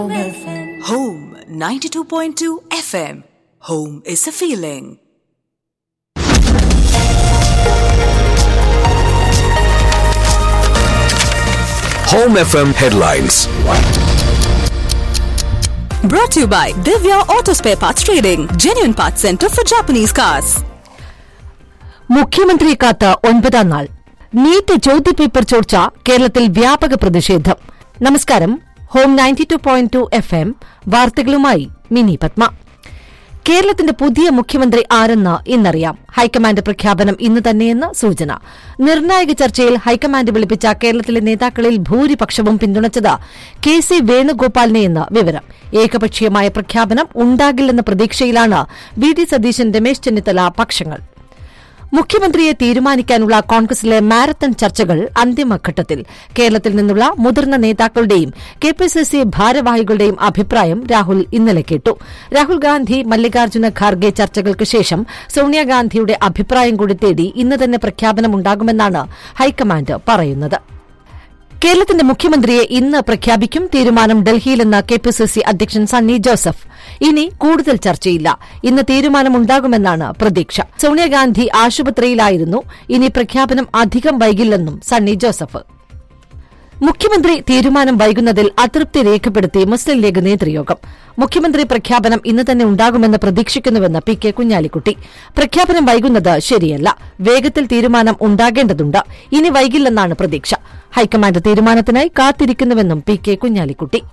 Home 92.2 FM. Home is a feeling. Home FM headlines. Brought to you by Divya Auto Spare Parts Trading, genuine parts center for Japanese cars. മുഖ്യമന്ത്രിയെ കാത്ത് ഒൻപതാം നാൾ NEET ചോദ്യപേപ്പർ ചോർച്ച കേരളത്തിൽ വ്യാപക പ്രതിഷേധം നമസ്കാരം home ninety two point two F M വാർത്തകളുമായി മിനി പത്മ കേരളത്തിന്റെ പുതിയ മുഖ്യമന്ത്രി ആരെന്ന് ഇന്നറിയാം ഹൈക്കമാൻഡ് പ്രഖ്യാപനം ഇന്ന് തന്നെയെന്ന് സൂചന നിർണായക ചർച്ചയിൽ ഹൈക്കമാൻഡ് വിളിപ്പിച്ച കേരളത്തിലെ നേതാക്കളിൽ ഭൂരിപക്ഷവും പിന്തുണച്ചത് കെ സി വേണുഗോപാലിനെയെന്ന് വിവരം ഏകപക്ഷീയമായ പ്രഖ്യാപനം ഉണ്ടാകില്ലെന്ന പ്രതീക്ഷയിലാണ് വി ഡി സതീശൻ രമേശ് ചെന്നിത്തല പക്ഷങ്ങൾ മുഖ്യമന്ത്രിയെ തീരുമാനിക്കാനുള്ള കോൺഗ്രസിലെ മാരത്തൺ ചർച്ചകൾ അന്തിമഘട്ടത്തിൽ കേരളത്തിൽ നിന്നുള്ള മുതിർന്ന നേതാക്കളുടെയും കെപിസിസി ഭാരവാഹികളുടെയും അഭിപ്രായം രാഹുൽ ഇന്നലെ കേട്ടു രാഹുൽ ഗാന്ധി മല്ലികാർജ്ജുന ഖാർഗെ ചർച്ചകൾക്ക് ശേഷം സോണിയാഗാന്ധിയുടെ അഭിപ്രായം കൂടി തേടി ഇന്ന് തന്നെ പ്രഖ്യാപനമുണ്ടാകുമെന്നാണ് ഹൈക്കമാൻഡ് പറയുന്നത് കേരളത്തിന്റെ മുഖ്യമന്ത്രിയെ ഇന്ന് പ്രഖ്യാപിക്കും തീരുമാനം ഡൽഹിയിലെന്ന് കെപിസിസി അധ്യക്ഷൻ സണ്ണി ജോസഫ് ഇനി കൂടുതൽ ചർച്ചയില്ല ഇന്ന് തീരുമാനമുണ്ടാകുമെന്നാണ് പ്രതീക്ഷ സോണിയാഗാന്ധി ആശുപത്രിയിലായിരുന്നു ഇനി പ്രഖ്യാപനം അധികം വൈകില്ലെന്നും സണ്ണി ജോസഫ് മുഖ്യമന്ത്രി തീരുമാനം വൈകുന്നതിൽ അതൃപ്തി രേഖപ്പെടുത്തി മുസ്ലിം ലീഗ് നേതൃയോഗം മുഖ്യമന്ത്രി പ്രഖ്യാപനം ഇന്ന് തന്നെ ഉണ്ടാകുമെന്ന് പ്രതീക്ഷിക്കുന്നുവെന്ന് പി കെ കുഞ്ഞാലിക്കുട്ടി പ്രഖ്യാപനം വൈകുന്നത് ശരിയല്ല വേഗത്തിൽ തീരുമാനം ഉണ്ടാകേണ്ടതുണ്ട് ഇനി വൈകില്ലെന്നാണ് പ്രതീക്ഷ ഹൈക്കമാൻഡ് തീരുമാനത്തിനായി കാത്തിരിക്കുന്നുവെന്നും പി കെ കുഞ്ഞാലിക്കുട്ടി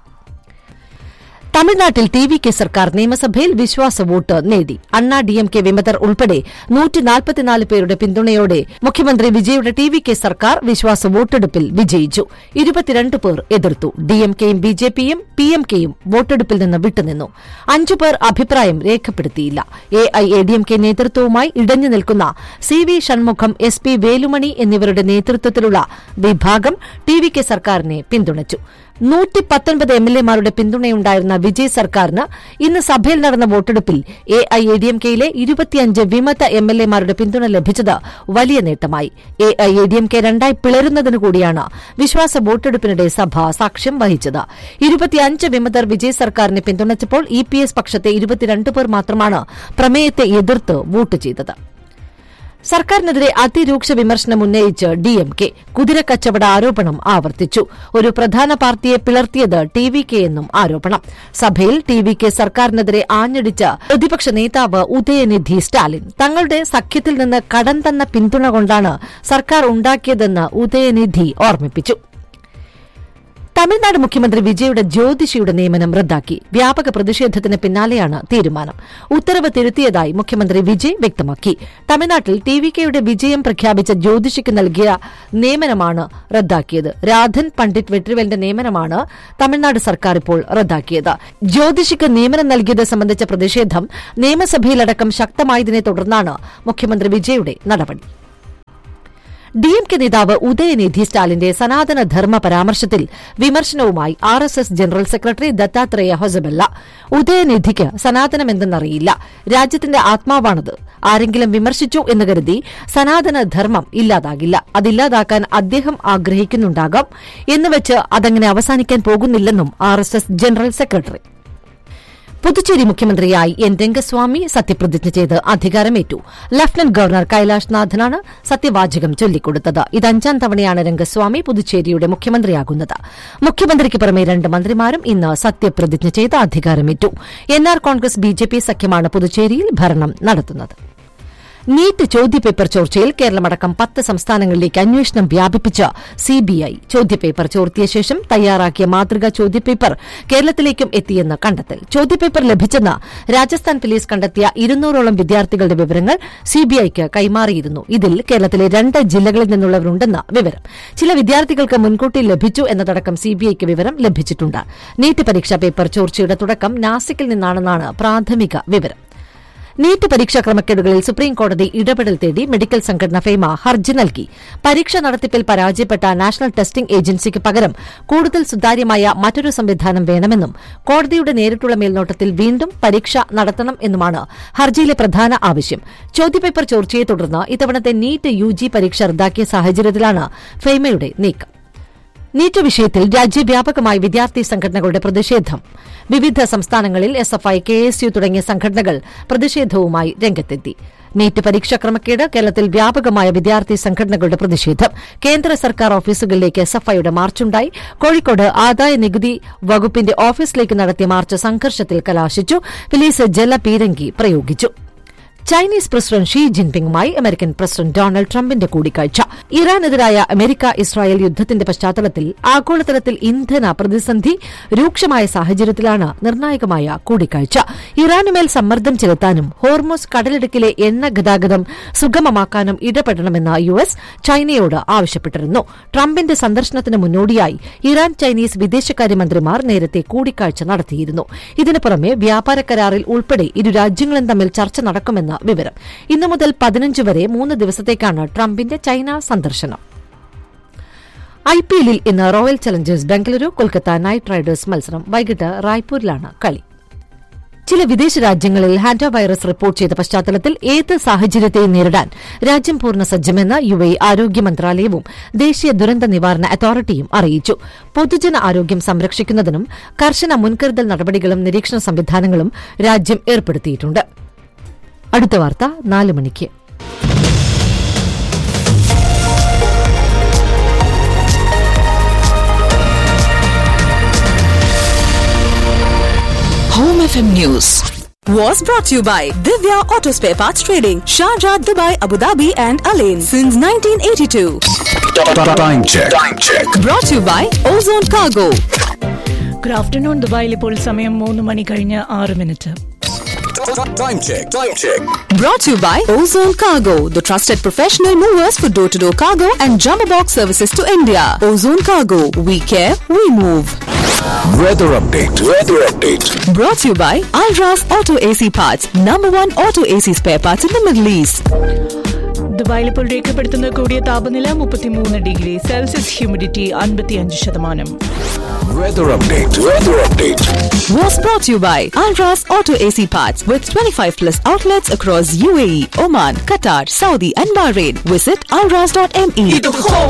തമിഴ്നാട്ടിൽ ടി വി കെ സർക്കാർ നിയമസഭയിൽ വിശ്വാസ വോട്ട് നേടി അണ്ണാ ഡി എം കെ വിമതർ ഉൾപ്പെടെ നൂറ്റിനാൽപ്പത്തിനാല് പേരുടെ പിന്തുണയോടെ മുഖ്യമന്ത്രി വിജയുടെ ടി വി കെ സർക്കാർ വിശ്വാസ വോട്ടെടുപ്പിൽ വിജയിച്ചു ഇരുപത്തിരണ്ട് പേർ എതിർത്തു ഡി എം കെയും ബി ജെ പിയും പി എം കെയും വോട്ടെടുപ്പിൽ നിന്ന് വിട്ടുനിന്നു അഞ്ചു പേർ അഭിപ്രായം രേഖപ്പെടുത്തിയില്ല A I A D M K നേതൃത്വവുമായി ഇടഞ്ഞു നിൽക്കുന്ന C V Shanmugam S P Velumani എന്നിവരുടെ നേതൃത്വത്തിലുള്ള വിഭാഗം ടി വി കെ സർക്കാരിനെ പിന്തുണച്ചു നൂറ്റി പത്തൊൻപത് എം എൽ എമാരുടെ പിന്തുണയുണ്ടായിരുന്ന വിജയ് സർക്കാരിന് ഇന്ന് സഭയിൽ നടന്ന വോട്ടെടുപ്പിൽ A I A D M കെയിലെ ഇരുപത്തിയഞ്ച് വിമത എം എൽ എമാരുടെ പിന്തുണ ലഭിച്ചത് വലിയ നേട്ടമായി A I A D M K രണ്ടായി പിളരുന്നതിന് കൂടിയാണ് വിശ്വാസ വോട്ടെടുപ്പിനിടെ സഭ സാക്ഷ്യം വഹിച്ചത് ഇരുപത്തിയഞ്ച് വിമതർ വിജയ് സർക്കാരിനെ പിന്തുണച്ചപ്പോൾ ഇ പി എസ് പക്ഷത്തെ ഇരുപത്തിരണ്ട് പേർ മാത്രമാണ് പ്രമേയത്തെ എതിർത്ത് വോട്ട് ചെയ്തത് സർക്കാരിനെതിരെ അതിരൂക്ഷ വിമർശനം ഉന്നയിച്ച് ഡിഎംകെ കുതിരക്കച്ചവട ആരോപണം ആവർത്തിച്ചു ഒരു പ്രധാന പാർട്ടിയെ പിളർത്തിയത് ടി വി കെ എന്നും ആരോപണം സഭയിൽ ടി വി കെ സർക്കാരിനെതിരെ ആഞ്ഞടിച്ച പ്രതിപക്ഷ നേതാവ് ഉദയനിധി സ്റ്റാലിൻ തങ്ങളുടെ സഖ്യത്തിൽ നിന്ന് കടം തന്ന പിന്തുണ കൊണ്ടാണ് സർക്കാർ ഉണ്ടാക്കിയതെന്ന് ഉദയനിധി ഓർമ്മിപ്പിച്ചു തമിഴ്നാട് മുഖ്യമന്ത്രി വിജയുടെ ജ്യോതിഷിയുടെ നിയമനം റദ്ദാക്കി വ്യാപക പ്രതിഷേധത്തിന് പിന്നാലെയാണ് തീരുമാനം ഉത്തരവ് തിരുത്തിയതായി മുഖ്യമന്ത്രി വിജയ് വ്യക്തമാക്കി തമിഴ്നാട്ടിൽ ടി വി കെയുടെ വിജയം പ്രഖ്യാപിച്ച ജ്യോതിഷിക്ക് നൽകിയ നിയമനമാണ് റദ്ദാക്കിയത് രാധൻ പണ്ഡിറ്റ് വെട്രിവേലിന്റെ നിയമനമാണ് തമിഴ്നാട് സർക്കാർ ഇപ്പോൾ റദ്ദാക്കിയത് ജ്യോതിഷിക്ക് നിയമനം നൽകിയത് സംബന്ധിച്ച പ്രതിഷേധം നിയമസഭയിലടക്കം ശക്തമായതിനെ തുടർന്നാണ് മുഖ്യമന്ത്രി വിജയുടെ നടപടി ഡി എം കെ നേതാവ് ഉദയനിധി സ്റ്റാലിന്റെ സനാതന ധർമ്മ പരാമർശത്തിൽ വിമർശനവുമായി R S S general secretary Dattatreya Hosabale ഉദയനിധിക്ക് സനാതനമെന്തെന്നറിയില്ല രാജ്യത്തിന്റെ ആത്മാവാണത് ആരെങ്കിലും വിമർശിച്ചു എന്ന് കരുതി സനാതന ധർമ്മം ഇല്ലാതാകില്ല അതില്ലാതാക്കാൻ അദ്ദേഹം ആഗ്രഹിക്കുന്നുണ്ടാകാം എന്നുവെച്ച് അതങ്ങനെ അവസാനിക്കാൻ പോകുന്നില്ലെന്നും R S S general secretary Puducherry മുഖ്യമന്ത്രിയായി എൻ രംഗസ്വാമി സത്യപ്രതിജ്ഞ ചെയ്ത് അധികാരമേറ്റു ലഫ്റ്റനന്റ് ഗവർണർ കൈലാഷ് നാഥനാണ് സത്യവാചകം ചൊല്ലിക്കൊടുത്തത് ഇത് അഞ്ചാം തവണയാണ് രംഗസ്വാമി പുതുച്ചേരിയുടെ മുഖ്യമന്ത്രിയാകുന്നത് മുഖ്യമന്ത്രിക്ക് പുറമെ രണ്ട് മന്ത്രിമാരും ഇന്ന് സത്യപ്രതിജ്ഞ ചെയ്ത് അധികാരമേറ്റു N R Congress B J P സഖ്യമാണ് പുതുച്ചേരിയിൽ ഭരണം നടത്തുന്നത് നീറ്റ് ചോദ്യപേപ്പർ ചോർച്ചയിൽ കേരളമടക്കം പത്ത് സംസ്ഥാനങ്ങളിലേക്ക് അന്വേഷണം വ്യാപിപ്പിച്ച സിബിഐ ചോദ്യപേപ്പർ ചോർത്തിയ ശേഷം തയ്യാറാക്കിയ മാതൃകാ ചോദ്യപേപ്പർ കേരളത്തിലേക്കും എത്തിയെന്ന് കണ്ടെത്തൽ ചോദ്യപേപ്പർ ലഭിച്ചെന്ന് രാജസ്ഥാൻ പോലീസ് കണ്ടെത്തിയ ഇരുന്നൂറോളം വിദ്യാർത്ഥികളുടെ വിവരങ്ങൾ സിബിഐക്ക് കൈമാറിയിരുന്നു ഇതിൽ കേരളത്തിലെ രണ്ട് ജില്ലകളിൽ നിന്നുള്ളവരുണ്ടെന്ന് വിവരം ചില വിദ്യാർത്ഥികൾക്ക് മുൻകൂട്ടി ലഭിച്ചു എന്നതടക്കം സിബിഐക്ക് വിവരം ലഭിച്ചിട്ടുണ്ട് നീറ്റ് പരീക്ഷാ പേപ്പർ ചോർച്ചയുടെ തുടക്കം നാസിക്കിൽ നിന്നാണെന്നാണ് പ്രാഥമിക വിവരം നീറ്റ് പരീക്ഷാ ക്രമക്കേടുകളിൽ സുപ്രീംകോടതി ഇടപെടൽ തേടി മെഡിക്കൽ സംഘടന ഫെയ്മ ഹർജി നൽകി പരീക്ഷ നടത്തിപ്പിൽ പരാജയപ്പെട്ട നാഷണൽ ടെസ്റ്റിംഗ് ഏജൻസിക്ക് പകരം കൂടുതൽ സുതാര്യമായ മറ്റൊരു സംവിധാനം വേണമെന്നും കോടതിയുടെ നേരിട്ടുള്ള മേൽനോട്ടത്തിൽ വീണ്ടും പരീക്ഷ നടത്തണം എന്നുമാണ് ഹർജിയിലെ പ്രധാന ആവശ്യം ചോദ്യപേപ്പർ ചോർച്ചയെ തുടർന്ന് ഇത്തവണത്തെ നീറ്റ് യു ജി പരീക്ഷ റദ്ദാക്കിയ സാഹചര്യത്തിലാണ് ഫെയ്മയുടെ നീക്കം നീറ്റ് വിഷയത്തിൽ രാജ്യവ്യാപകമായി വിദ്യാർത്ഥി സംഘടനകളുടെ പ്രതിഷേധം വിവിധ സംസ്ഥാനങ്ങളിൽ S F I K S U തുടങ്ങിയ സംഘടനകൾ പ്രതിഷേധവുമായി രംഗത്തെത്തി നീറ്റ് പരീക്ഷാ ക്രമക്കേട് കേരളത്തിൽ വ്യാപകമായ വിദ്യാർത്ഥി സംഘടനകളുടെ പ്രതിഷേധം കേന്ദ്ര സർക്കാർ ഓഫീസുകളിലേക്ക് എസ് എഫ് ഐയുടെ മാർച്ചുണ്ടായി കോഴിക്കോട് ആദായ നികുതി വകുപ്പിന്റെ ഓഫീസിലേക്ക് നടത്തിയ മാർച്ച് സംഘർഷത്തിൽ കലാശിച്ചു പോലീസ് ജലപീരങ്കി പ്രയോഗിച്ചു ചൈനീസ് പ്രസിഡന്റ് ഷീ ജിൻപിങ്ങുമായി അമേരിക്കൻ പ്രസിഡന്റ് ഡൊണാൾഡ് ട്രംപിന്റെ കൂടിക്കാഴ്ച ഇറാനെതിരായ അമേരിക്ക ഇസ്രായേൽ യുദ്ധത്തിന്റെ പശ്ചാത്തലത്തിൽ ആഗോളതലത്തിൽ ഇന്ധന പ്രതിസന്ധി രൂക്ഷമായ സാഹചര്യത്തിലാണ് നിർണായകമായ കൂടിക്കാഴ്ച ഇറാനുമേൽ സമ്മർദ്ദം ചെലുത്താനും ഹോർമോസ് കടലിടുക്കിലെ എണ്ണ ഗതാഗതം സുഗമമാക്കാനും ഇടപെടണമെന്ന് യു എസ് ചൈനയോട് ആവശ്യപ്പെട്ടിരുന്നു ട്രംപിന്റെ സന്ദർശനത്തിന് മുന്നോടിയായി ഇറാൻ ചൈനീസ് വിദേശകാര്യമന്ത്രിമാർ നേരത്തെ കൂടിക്കാഴ്ച നടത്തിയിരുന്നു ഇതിനു പുറമെ വ്യാപാര കരാറിൽ ഉൾപ്പെടെ ഇരു രാജ്യങ്ങളും തമ്മിൽ ചർച്ച നടക്കുമെന്ന് വിവരം ഇന്നു മുതൽ പതിനഞ്ച് വരെ മൂന്ന് ദിവസത്തേക്കാണ് ട്രംപിന്റെ ചൈന സന്ദർശനം ഐ പി എല്ലിൽ ഇന്ന് royal challengers Bengaluru Kolkata knight riders മത്സരം വൈകിട്ട് റായ്പൂരിലാണ് കളി ചില വിദേശ രാജ്യങ്ങളിൽ ഹാൻഡ വൈറസ് റിപ്പോർട്ട് ചെയ്ത പശ്ചാത്തലത്തിൽ ഏത് സാഹചര്യത്തെയും നേരിടാൻ രാജ്യം പൂർണ്ണ സജ്ജമെന്ന് യു എ ആരോഗ്യ മന്ത്രാലയവും ദേശീയ ദുരന്ത നിവാരണ അതോറിറ്റിയും അറിയിച്ചു പൊതുജന ആരോഗ്യം സംരക്ഷിക്കുന്നതിനും കർശന മുൻകരുതൽ നടപടികളും നിരീക്ഷണ സംവിധാനങ്ങളും രാജ്യം ഏർപ്പെടുത്തിയിട്ടുണ്ട് അടുത്ത വാർത്ത നാല് മണിക്ക് Home FM News was brought to you by Divya Auto Spare Parts Trading, Sharjah, Dubai, Abu Dhabi, and Alain since 1982. Time check. Time check. Brought to you by Ozone Cargo. Good afternoon ദുബായിൽ ഇപ്പോൾ സമയം മൂന്ന് മണി കഴിഞ്ഞ് ആറ് minute Time check. Time check. Brought to you by Ozone Cargo, the trusted professional movers for door to door cargo and jumbo box services to India. Ozone Cargo, we care, we move. Weather update. Weather update. Brought to you by Alras Auto AC Parts, number one auto AC spare parts in the Middle East. ദുബായിൽ ഇപ്പോൾ രേഖപ്പെടുത്തുന്ന കൂടിയ താപനില മുപ്പത്തിമൂന്ന് degree Celsius humidity അൻപത്തിയഞ്ച് ശതമാനം Weather update. Weather update. Was brought to you by Alras Auto AC Parts with 25 plus outlets across UAE, Oman, Qatar, Saudi, and Bahrain. Visit alras.me.